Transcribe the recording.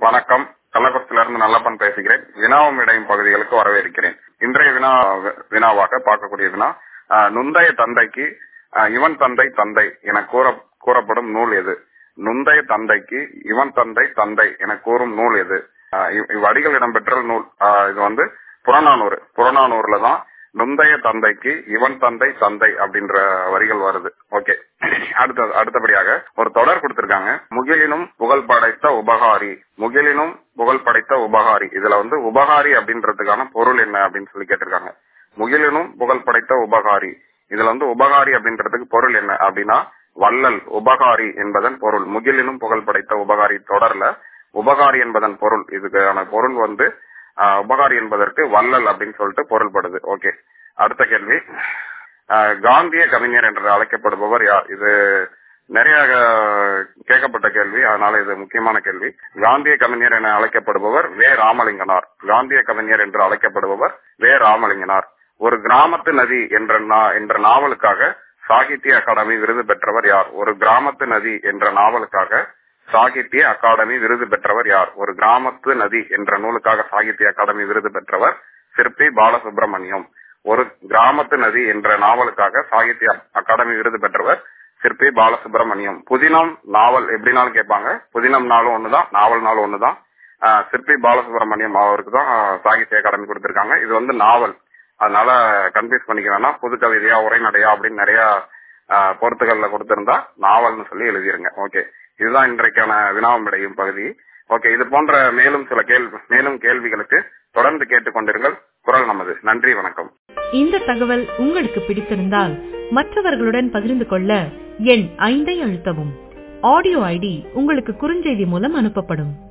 வணக்கம் கள்ளக்குறிச்சியிலிருந்து நல்லப்பன் பேசுகிறேன் வினாவும் இடையும் பகுதிகளுக்கு வரவேற்கிறேன் இன்றைய வினா வினாவாக பார்க்கக்கூடிய வினா ஆஹ், நுந்தைய தந்தைக்கு ஆஹ், இவன் தந்தை தந்தை என கூற கூறப்படும் நூல் எது நுந்தைய தந்தைக்கு இவன் தந்தை தந்தை என கூறும் நூல் எது ஆஹ், இவ்- இவ்வடிகள் இடம்பெற்ற நூல் ஆஹ், இது வந்து புறநானூறு புறநானூறுல தான் நுந்தைய தந்தைக்கு இவன் தந்தை தந்தை அப்படின்ற வரிகள் வருது ஓகே அடுத்த அடுத்தபடியாக ஒரு தொடர் கொடுத்திருக்காங்க முகிலினும் புகழ் படைத்த உபகாரி முகிலினும் புகழ் படைத்த உபகாரி இதுல வந்து உபகாரி அப்படின்றதுக்கான பொருள் என்ன அப்படின்னு சொல்லி கேட்டிருக்காங்க முகிலினும் புகழ் படைத்த உபகாரி இதுல வந்து உபகாரி அப்படின்றதுக்கு பொருள் என்ன அப்படின்னா வள்ளல் உபகாரி என்பதன் பொருள் முகிலினும் புகழ் படைத்த உபகாரி தொடர்ல உபகாரி என்பதன் பொருள் இதுக்கான பொருள் வந்து ஆஹ், உபகாரி என்பதற்கு வள்ளல் அப்படின்னு சொல்லிட்டு பொருள்படுது ஓகே அடுத்த கேள்வி ஆஹ், காந்திய கவிஞர் என்று அழைக்கப்படுபவர் யார் இது நிறைய ஆஹ், கேட்கப்பட்ட கேள்வி அதனால இது முக்கியமான கேள்வி காந்திய கவிஞர் என அழைக்கப்படுபவர் வே ராமலிங்கனார் காந்திய கவிஞர் என்று அழைக்கப்படுபவர் வே ராமலிங்கனார் ஒரு கிராமத்து நதி என்ற நா- என்ற நாவலுக்காக சாகித்ய அகாடமி விருது பெற்றவர் யார் ஒரு கிராமத்து நதி என்ற நாவலுக்காக சாகித்ய அகாடமி விருது பெற்றவர் யார் ஒரு கிராமத்து நதி என்ற நூலுக்காக சாகித்ய அகாடமி விருது பெற்றவர் சிற்பி பாலசுப்ரமணியம் ஒரு கிராமத்து நதி என்ற நாவலுக்காக சாகித்ய அகாடமி விருது பெற்றவர் சிற்பி பாலசுப்ரமணியம் புதினம் நாவல் எப்படினாலும் கேட்பாங்க புதினம் நாளும் ஒண்ணுதான் நாவல் நாளும் ஒண்ணுதான் ஆஹ் சிற்பி பாலசுப்ரமணியம் அவருக்கு தான் சாகித்ய அகாடமி கொடுத்திருக்காங்க இது வந்து நாவல் அதனால கன்ஃபியூஸ் பண்ணிக்க வேணாம் புது கவிதையா உரைநடையா அப்படின்னு நிறைய ஆஹ், பொருத்துகள்ல கொடுத்திருந்தா நாவல்னு சொல்லி எழுதிருங்க ஓகே இதுதான் இன்றைக்கான வினாவும் விடையும் பகுதி ஓகே இது போன்ற மேலும் சில கேள்வி மேலும் கேள்விகளுக்கு தொடர்ந்து கேட்டுக்கொண்டிருங்கள் குரல் நமது நன்றி வணக்கம் இந்த தகவல் உங்களுக்கு பிடித்திருந்தால் மற்றவர்களுடன் பகிர்ந்து கொள்ள எண் ஐந்தை அழுத்தவும் ஆடியோ ஐடி உங்களுக்கு குறுஞ்செய்தி மூலம் அனுப்பப்படும்